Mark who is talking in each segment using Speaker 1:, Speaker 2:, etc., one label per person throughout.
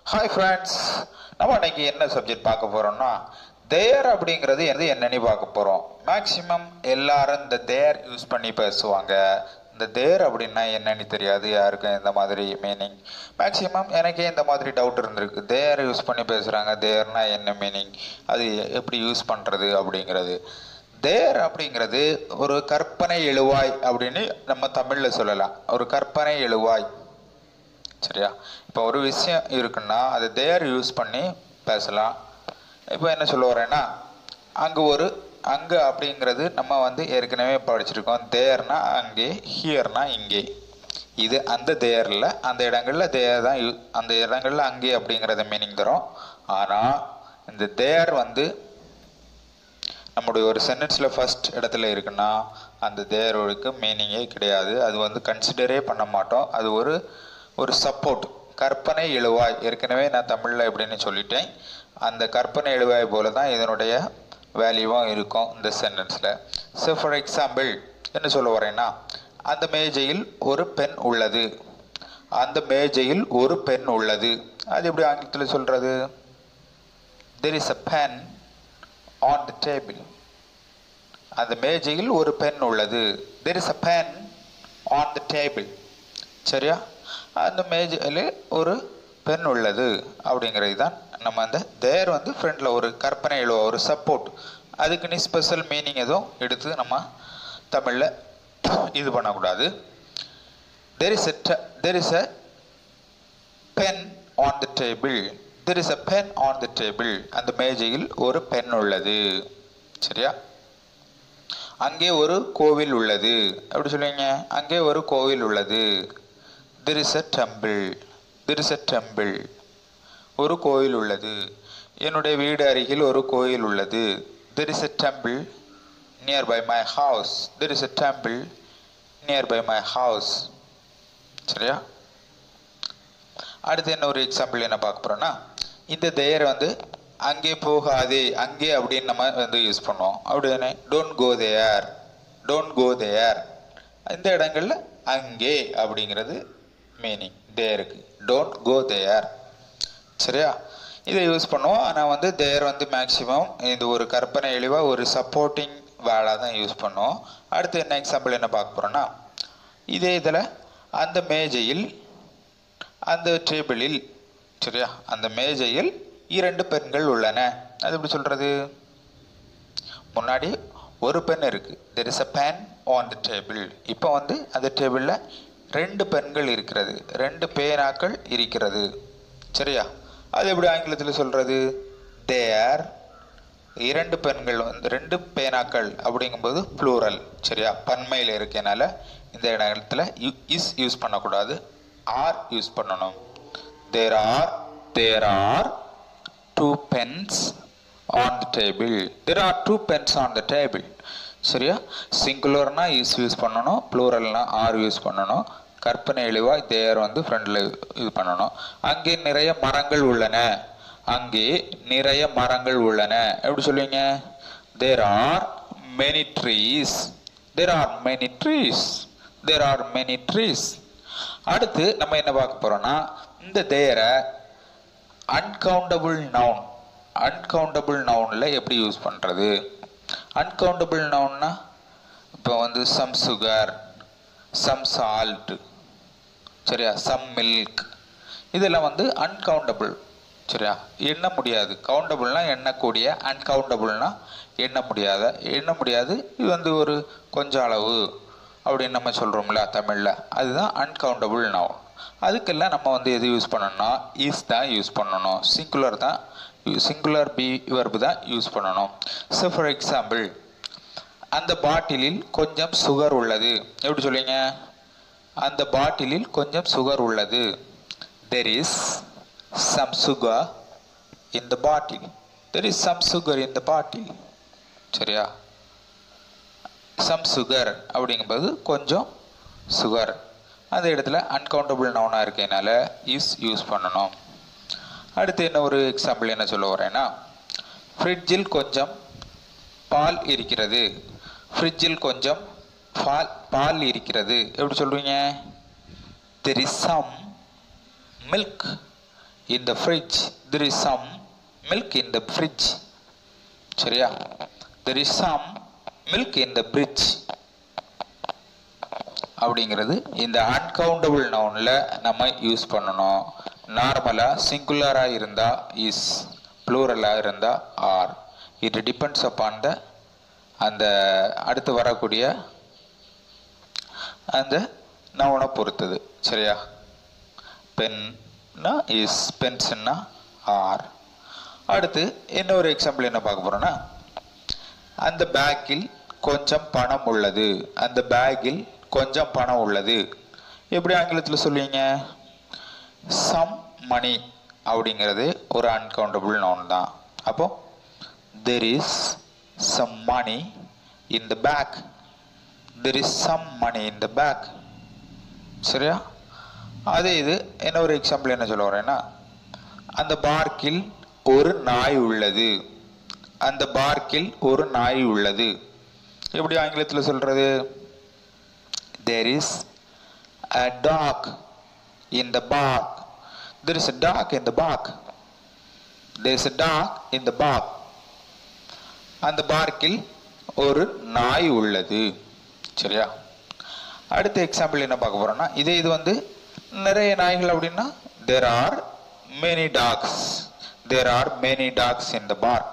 Speaker 1: hi friends நம்ம இன்னைக்கு என்ன சப்ஜெக்ட் பார்க்க போறோம்னா தேர் அப்படிங்கிறது எது என்னன்னு பார்க்க போறோம் மேக்சிமம் எல்லாரும் இந்த தேர் யூஸ் பண்ணி பேசுவாங்க இந்த தேர் அப்படின்னா என்னன்னு தெரியாது யாருக்கும் இந்த மாதிரி மீனிங் மேக்சிமம் எனக்கே இந்த மாதிரி டவுட் இருந்திருக்கு தேர் யூஸ் பண்ணி பேசுகிறாங்க தேர்னா என்ன மீனிங் அது எப்படி யூஸ் பண்ணுறது அப்படிங்கிறது தேர் அப்படிங்கிறது ஒரு கற்பனை எழுவாய் அப்படின்னு நம்ம தமிழில் சொல்லலாம் ஒரு கற்பனை எழுவாய் சரியா இப்போ ஒரு விஷயம் இருக்குன்னா அது தேர் யூஸ் பண்ணி பேசலாம் இப்போ என்ன சொல்ல வரேன்னா அங்கே ஒரு அங்கே அப்படிங்கிறது நம்ம வந்து ஏற்கனவே படிச்சிருக்கோம் தேர்னா அங்கே ஹியர்னா இங்கே இது அந்த தேரில் அந்த இடங்களில் தேர் தான் யூ அந்த இடங்களில் அங்கே அப்படிங்கிறத மீனிங் தரும் ஆனால் இந்த தேர் வந்து நம்முடைய ஒரு சென்டென்ஸில் ஃபர்ஸ்ட் இடத்துல இருக்குன்னா அந்த தேரோருக்கு மீனிங்கே கிடையாது அது வந்து கன்சிடரே பண்ண மாட்டோம் அது ஒரு ஒரு சப்போர்ட் கற்பனை எழுவாய் ஏற்கனவே நான் தமிழில் எப்படின்னு சொல்லிட்டேன் அந்த கற்பனை எழுவாய் போல தான் இதனுடைய வேல்யூவும் இருக்கும் இந்த சென்டென்ஸில் ஸோ ஃபார் எக்ஸாம்பிள் என்ன சொல்ல வரேன்னா அந்த மேஜையில் ஒரு பெண் உள்ளது அந்த மேஜையில் ஒரு பெண் உள்ளது அது எப்படி ஆங்கிலத்தில் சொல்கிறது there is a pen on the table அந்த மேஜையில் ஒரு பென் உள்ளது there is a pen on the table சரியா அந்த மேஜையில் ஒரு பென் உள்ளது அப்படிங்கிறது தான் நம்ம அந்த தேர் வந்து ஃப்ரெண்டில் ஒரு கற்பனை எழுவ ஒரு சப்போர்ட் அதுக்கு நீ ஸ்பெஷல் மீனிங் எதுவும் எடுத்து நம்ம தமிழில் இது பண்ணக்கூடாது there is a there is a pen on the table there is a pen on the table அந்த மேஜையில் ஒரு பென் உள்ளது சரியா அங்கே ஒரு கோவில் உள்ளது எப்படி சொல்லுவீங்க அங்கே ஒரு கோவில் உள்ளது there is a temple there is a temple ஒரு கோயில் உள்ளது என்னுடைய வீடு அருகில் ஒரு கோயில் உள்ளது there is a temple near by my house there is a temple near by my house சரியா அடுத்து என்ன ஒரு எக்ஸாம்பிள் என்ன பார்க்க போறோம்னா இந்த தேர் வந்து அங்கே போகாதே அங்கே அப்படின்னு நம்ம வந்து யூஸ் பண்ணுவோம் அப்படின்னு don't go there don't go தேர் இந்த இடங்கள்ல அங்கே அப்படிங்கிறது மீனிங் தேருக்கு டோன்ட் கோ தேர் சரியா இதை யூஸ் பண்ணுவோம் ஆனால் வந்து தேர் வந்து மேக்சிமம் இது ஒரு கற்பனை இழிவாக ஒரு சப்போர்ட்டிங் வேலை தான் யூஸ் பண்ணுவோம் அடுத்து என்ன எக்ஸாம்பிள் என்ன பார்க்க போகிறோன்னா இதே இதில் அந்த மேஜையில் அந்த டேபிளில் சரியா அந்த மேஜையில் இரண்டு பெண்கள் உள்ளன அது எப்படி சொல்றது முன்னாடி ஒரு பெண் இருக்கு there is a pen on the table இப்போ வந்து அந்த டேபிளில் ரெண்டு பெண்கள் இருக்கிறது ரெண்டு பேனாக்கள் இருக்கிறது சரியா அது எப்படி ஆங்கிலத்தில் சொல்றது தேர் இரண்டு பெண்கள் வந்து ரெண்டு பேனாக்கள் அப்படிங்கும்போது ப்ளூரல் சரியா பன்மையில் இருக்கனால இந்த இடத்துல இஸ் யூஸ் பண்ணக்கூடாது ஆர் யூஸ் பண்ணணும் there are there are two pens on the table there are two pens on the table சரியா சிங்குலர்னா இஸ் யூஸ் பண்ணணும் ப்ளூரல்னா ஆர் யூஸ் பண்ணணும் கற்பனை இழிவாய் தேர் வந்து ஃப்ரெண்டில் இது பண்ணணும் அங்கே நிறைய மரங்கள் உள்ளன அங்கே நிறைய மரங்கள் உள்ளன எப்படி சொல்லுவீங்க there are many trees there are many trees there are many trees அடுத்து நம்ம என்ன பார்க்க போறோம்னா இந்த தேரை அன்கவுண்டபிள் நவுன் அன்கவுண்டபிள் நவுனில் எப்படி யூஸ் பண்ணுறது அன்கவுண்டபிள் நவுன்னா இப்போ வந்து சம் சுகர் சம் சால்ட் சரியா சம் மில்க் இதெல்லாம் வந்து அன்கவுண்டபிள் சரியா எண்ண முடியாது கவுண்டபிள்னா எண்ணக்கூடிய அன்கவுண்டபிள்னா எண்ண முடியாத எண்ண முடியாது இது வந்து ஒரு கொஞ்சம் அளவு அப்படின்னு நம்ம சொல்கிறோம்ல தமிழில் அதுதான் அன்கவுண்டபிள் நவுன் அதுக்கெல்லாம் நம்ம வந்து எது யூஸ் பண்ணணும்னா இஸ் தான் யூஸ் பண்ணணும் சிங்குலர் தான் சிங்குலர் பி வர்பு தான் யூஸ் பண்ணணும் ஸோ ஃபார் எக்ஸாம்பிள் அந்த பாட்டிலில் கொஞ்சம் சுகர் உள்ளது எப்படி சொல்லுவீங்க அந்த பாட்டிலில் கொஞ்சம் சுகர் உள்ளது there is some sugar in the bottle there is some sugar in the bottle சரியா சம் சுகர் அப்படிங்கும்போது கொஞ்சம் சுகர் அந்த இடத்துல அன்கவுண்டபிள் நவுனாக இருக்கனால இஸ் யூஸ் பண்ணணும் அடுத்து என்ன ஒரு எக்ஸாம்பிள் என்ன சொல்ல வரேன்னா ஃப்ரிட்ஜில் கொஞ்சம் பால் இருக்கிறது ஃப்ரிட்ஜில் கொஞ்சம் பால் பால் இருக்கிறது எப்படி சொல்றீங்க there is some milk in the fridge there is some milk in the fridge சரியா there is some milk in the fridge அப்படிங்கிறது இந்த அன்கவுண்டபிள் நவுனில் நம்ம யூஸ் பண்ணணும் நார்மலாக சிங்குலராக இருந்தால் இஸ் ப்ளூரலாக இருந்தால் are it depends upon the அந்த அடுத்து வரக்கூடிய அந்த நவுனை பொறுத்தது சரியா பென்னா இஸ் பென்ஸ்னா ஆர் அடுத்து இன்னொரு எக்ஸாம்பிள் என்ன பார்க்க போறோம்னா அந்த பேக்கில் கொஞ்சம் பணம் உள்ளது அந்த பேக்கில் கொஞ்சம் பணம் உள்ளது எப்படி ஆங்கிலத்தில் சொல்லுவீங்க சம் மணி அப்படிங்கிறது ஒரு அன்கவுண்டபிள் நவுன் தான் அப்போ there is some money in the bag there is some money in the bag சரியா அதே இது என்ன ஒரு எக்ஸாம்பிள் என்ன சொல்ல வரேன்னா அந்த பார்க்கில் ஒரு நாய் உள்ளது அந்த பார்க்கில் ஒரு நாய் உள்ளது எப்படி ஆங்கிலத்தில் சொல்றது there is a dog in the park there is a dog in the park there is a dog in the park அந்த பார்க்கில் ஒரு நாய் உள்ளது சரியா அடுத்த எக்ஸாம்பிள் என்ன பார்க்க போறோம்னா இதே இது வந்து நிறைய நாய்கள் அப்படின்னா there are many dogs there are many dogs in the park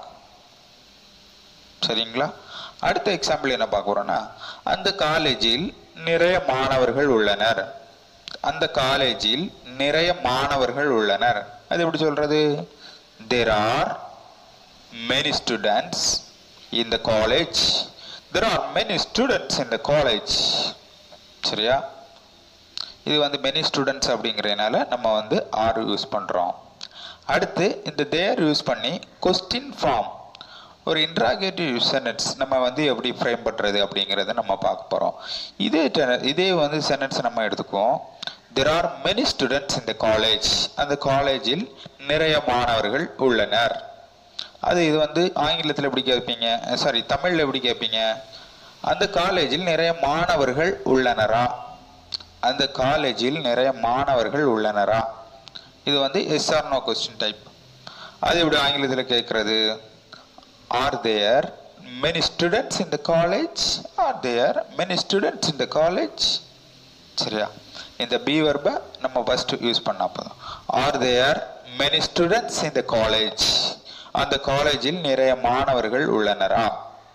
Speaker 1: சரிங்களா அடுத்த எக்ஸாம்பிள் என்ன பார்க்க போறோம்னா அந்த காலேஜில் நிறைய மாணவர்கள் உள்ளனர் அந்த காலேஜில் நிறைய மாணவர்கள் உள்ளனர் அது எப்படி சொல்றது there are many students in the college there are many students in the college சரியா இது வந்து மெனி ஸ்டூடெண்ட்ஸ் அப்படிங்கிறதுனால நம்ம வந்து ஆர் யூஸ் பண்ணுறோம் அடுத்து இந்த தேர் யூஸ் பண்ணி கொஸ்டின் ஃபார்ம் ஒரு இன்ட்ராகேட்டிவ் சென்டென்ஸ் நம்ம வந்து எப்படி ஃப்ரேம் பண்ணுறது அப்படிங்கிறத நம்ம பார்க்க போகிறோம் இதே te- இதே வந்து சென்டென்ஸ் நம்ம எடுத்துக்குவோம் தெர் ஆர் மெனி ஸ்டூடெண்ட்ஸ் இந்த காலேஜ் அந்த காலேஜில் நிறைய மாணவர்கள் உள்ளனர் அது இது வந்து ஆங்கிலத்தில் எப்படி கேட்பீங்க சாரி தமிழில் எப்படி கேட்பீங்க அந்த காலேஜில் நிறைய மாணவர்கள் உள்ளனரா அந்த காலேஜில் நிறைய மாணவர்கள் உள்ளனரா இது வந்து yes or no question type அது எப்படி ஆங்கிலத்தில் கேட்கறது are there many students in the college are there many students in the college சரியா இந்த பி வர்பை நம்ம ஃபர்ஸ்ட் யூஸ் பண்ணா போதும் ஆர் தேர் மெனி ஸ்டூடெண்ட்ஸ் இன் த காலேஜ் அந்த காலேஜில் நிறைய மாணவர்கள் உள்ளனரா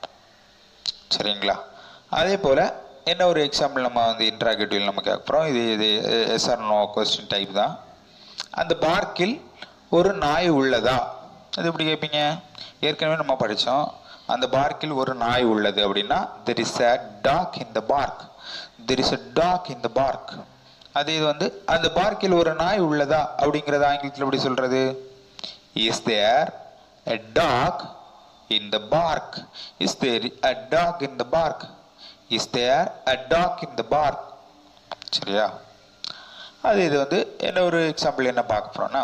Speaker 1: சரிங்களா அதே போல என்ன ஒரு எக்ஸாம்பிள் நம்ம வந்து இன்ட்ராகேட்டிவ் நம்ம கேட்க போகிறோம் இது இது எஸ்ஆர் நோ கொஸ்டின் டைப் தான் அந்த பார்க்கில் ஒரு நாய் உள்ளதா அது எப்படி கேட்பீங்க ஏற்கனவே நம்ம படித்தோம் அந்த பார்க்கில் ஒரு நாய் உள்ளது அப்படின்னா there is a dog in the park there is a dog in the park அது இது வந்து அந்த பார்க்கில் ஒரு நாய் உள்ளதா அப்படிங்கிறத ஆங்கிலத்தில் எப்படி சொல்றது is there a dog in the bark is there a dog in the bark is there a dog in the bark சரியா அது இது வந்து என்ன ஒரு எக்ஸாம்பிள் என்ன பார்க்க போறோம்னா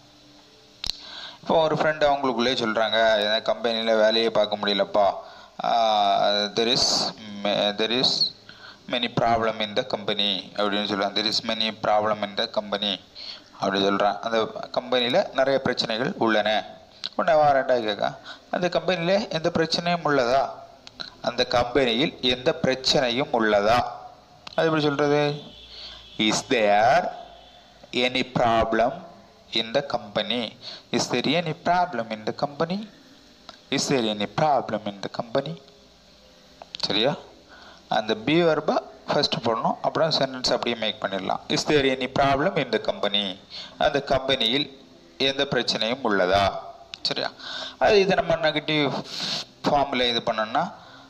Speaker 1: இப்போ ஒரு ஃப்ரெண்டு அவங்களுக்குள்ளே சொல்கிறாங்க என் கம்பெனியில் வேலையே பார்க்க முடியலப்பா there is there is many problem in the company அப்படின்னு சொல்கிறாங்க there is many problem in the company அப்படி சொல்கிறான் அந்த கம்பெனியில் நிறைய பிரச்சனைகள் உள்ளன உடனே வாரண்டா கேட்க அந்த கம்பெனியில் எந்த பிரச்சனையும் உள்ளதா அந்த கம்பெனியில் எந்த பிரச்சனையும் உள்ளதா அது எப்படி சொல்கிறது is there any problem in the company is there any problem in the company is there any problem in the company சரியா அந்த பி வர்பா ஃபர்ஸ்ட் போடணும் அப்புறம் சென்டென்ஸ் அப்படியே மேக் பண்ணிடலாம் is there any problem in the company அந்த கம்பெனியில் எந்த பிரச்சனையும் உள்ளதா சரியா அது இது நம்ம நெகட்டிவ் ஃபார்மில் இது பண்ணோம்னா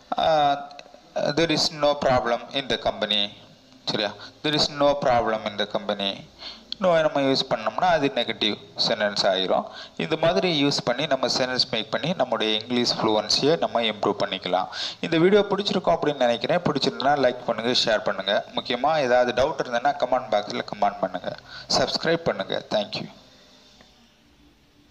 Speaker 1: there is no problem in the company சரியா there is no problem in the company no நம்ம யூஸ் பண்ணோம்னா அது நெகட்டிவ் சென்டென்ஸ் ஆயிரும் இந்த மாதிரி யூஸ் பண்ணி நம்ம சென்டென்ஸ் மேக் பண்ணி நம்முடைய இங்கிலீஷ் ஃப்ளூவன்சியை நம்ம இம்ப்ரூவ் பண்ணிக்கலாம் இந்த வீடியோ பிடிச்சிருக்கோம் அப்படின்னு நினைக்கிறேன் பிடிச்சிருந்தா லைக் பண்ணுங்கள் ஷேர் பண்ணுங்கள் முக்கியமாக ஏதாவது டவுட் இருந்ததுன்னா கமெண்ட் பாக்ஸில் கமெண்ட் பண்ணுங்கள் சப்ஸ்கிரைப் பண்ணுங்கள் தேங்க்யூ